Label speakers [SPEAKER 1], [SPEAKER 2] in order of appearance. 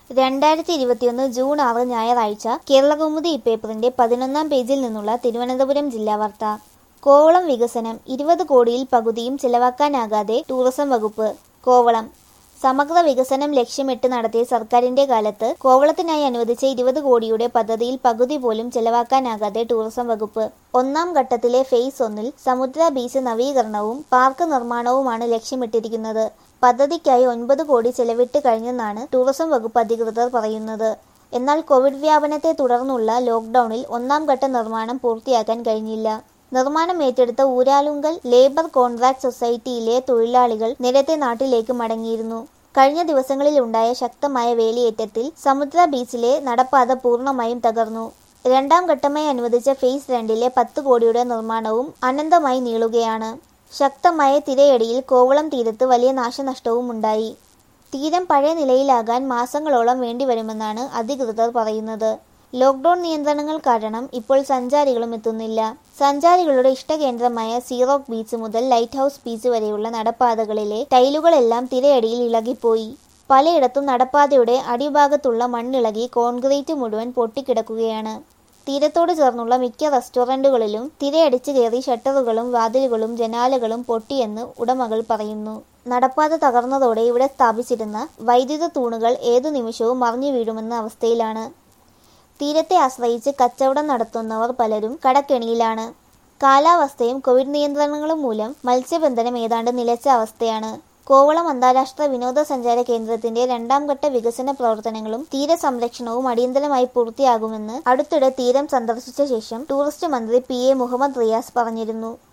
[SPEAKER 1] രണ്ടായിരത്തി ഇരുപത്തിയൊന്ന് ജൂൺ ആറ് ഞായറാഴ്ച കേരളകൗമുദി ഇപ്പേപ്പറിന്റെ പതിനൊന്നാം പേജിൽ നിന്നുള്ള തിരുവനന്തപുരം ജില്ലാ വാർത്ത കോവളം വികസനം ഇരുപത് കോടിയിൽ പകുതിയും ചെലവാക്കാനാകാതെ ടൂറിസം വകുപ്പ് കോവളം സമഗ്ര വികസനം ലക്ഷ്യമിട്ട് നടത്തിയ സർക്കാരിന്റെ കാലത്ത് കോവളത്തിനായി അനുവദിച്ച ഇരുപത് കോടിയുടെ പദ്ധതിയിൽ പകുതി പോലും ചെലവാക്കാനാകാതെ ടൂറിസം വകുപ്പ് ഒന്നാം ഘട്ടത്തിലെ ഫേസ് ഒന്നിൽ സമുദ്ര ബീച്ച് നവീകരണവും പാർക്ക് നിർമ്മാണവുമാണ് ലക്ഷ്യമിട്ടിരിക്കുന്നത് പദ്ധതിക്കായി ഒൻപത് കോടി ചെലവിട്ട് കഴിഞ്ഞെന്നാണ് ടൂറിസം വകുപ്പ് അധികൃതർ പറയുന്നത് എന്നാൽ കോവിഡ് വ്യാപനത്തെ തുടർന്നുള്ള ലോക്ഡൌണിൽ ഒന്നാം ഘട്ട നിർമ്മാണം പൂർത്തിയാക്കാൻ കഴിഞ്ഞില്ല നിർമ്മാണം ഏറ്റെടുത്ത ഊരാലുങ്കൽ ലേബർ കോൺട്രാക്ട് സൊസൈറ്റിയിലെ തൊഴിലാളികൾ നേരത്തെ നാട്ടിലേക്ക് മടങ്ങിയിരുന്നു കഴിഞ്ഞ ദിവസങ്ങളിൽ ഉണ്ടായ ശക്തമായ വേലിയേറ്റത്തിൽ സമുദ്ര ബീച്ചിലെ നടപ്പാത പൂർണ്ണമായും തകർന്നു രണ്ടാം ഘട്ടമായി അനുവദിച്ച ഫേസ് രണ്ടിലെ പത്ത് കോടിയുടെ നിർമ്മാണവും അനന്തമായി നീളുകയാണ് ശക്തമായ തിരയടിയിൽ കോവളം തീരത്ത് വലിയ നാശനഷ്ടവും ഉണ്ടായി തീരം പഴയ നിലയിലാകാൻ മാസങ്ങളോളം വേണ്ടിവരുമെന്നാണ് അധികൃതർ പറയുന്നത് ലോക്ക്ഡൌൺ നിയന്ത്രണങ്ങൾ കാരണം ഇപ്പോൾ സഞ്ചാരികളും എത്തുന്നില്ല സഞ്ചാരികളുടെ ഇഷ്ടകേന്ദ്രമായ സീറോക്ക് ബീച്ച് മുതൽ ലൈറ്റ് ഹൗസ് ബീച്ച് വരെയുള്ള നടപ്പാതകളിലെ ടൈലുകളെല്ലാം തിരയടിയിൽ ഇളകിപ്പോയി പലയിടത്തും നടപ്പാതയുടെ അടിഭാഗത്തുള്ള മണ്ണിളകി കോൺക്രീറ്റ് മുഴുവൻ പൊട്ടിക്കിടക്കുകയാണ് തീരത്തോട് ചേർന്നുള്ള മിക്ക റെസ്റ്റോറന്റുകളിലും തിരയടിച്ചു കയറി ഷട്ടറുകളും വാതിലുകളും ജനാലകളും പൊട്ടിയെന്ന് ഉടമകൾ പറയുന്നു നടപ്പാത തകർന്നതോടെ ഇവിടെ സ്ഥാപിച്ചിരുന്ന വൈദ്യുത തൂണുകൾ ഏതു നിമിഷവും മറിഞ്ഞു വീഴുമെന്ന അവസ്ഥയിലാണ് തീരത്തെ ആശ്രയിച്ച് കച്ചവടം നടത്തുന്നവർ പലരും കടക്കെണിയിലാണ് കാലാവസ്ഥയും കോവിഡ് നിയന്ത്രണങ്ങളും മൂലം മത്സ്യബന്ധനം ഏതാണ്ട് നിലച്ച അവസ്ഥയാണ് കോവളം അന്താരാഷ്ട്ര വിനോദസഞ്ചാര കേന്ദ്രത്തിന്റെ രണ്ടാം ഘട്ട വികസന പ്രവർത്തനങ്ങളും തീരസംരക്ഷണവും അടിയന്തരമായി പൂർത്തിയാകുമെന്ന് അടുത്തിടെ തീരം സന്ദർശിച്ച ശേഷം ടൂറിസ്റ്റ് മന്ത്രി പി എ മുഹമ്മദ് റിയാസ് പറഞ്ഞിരുന്നു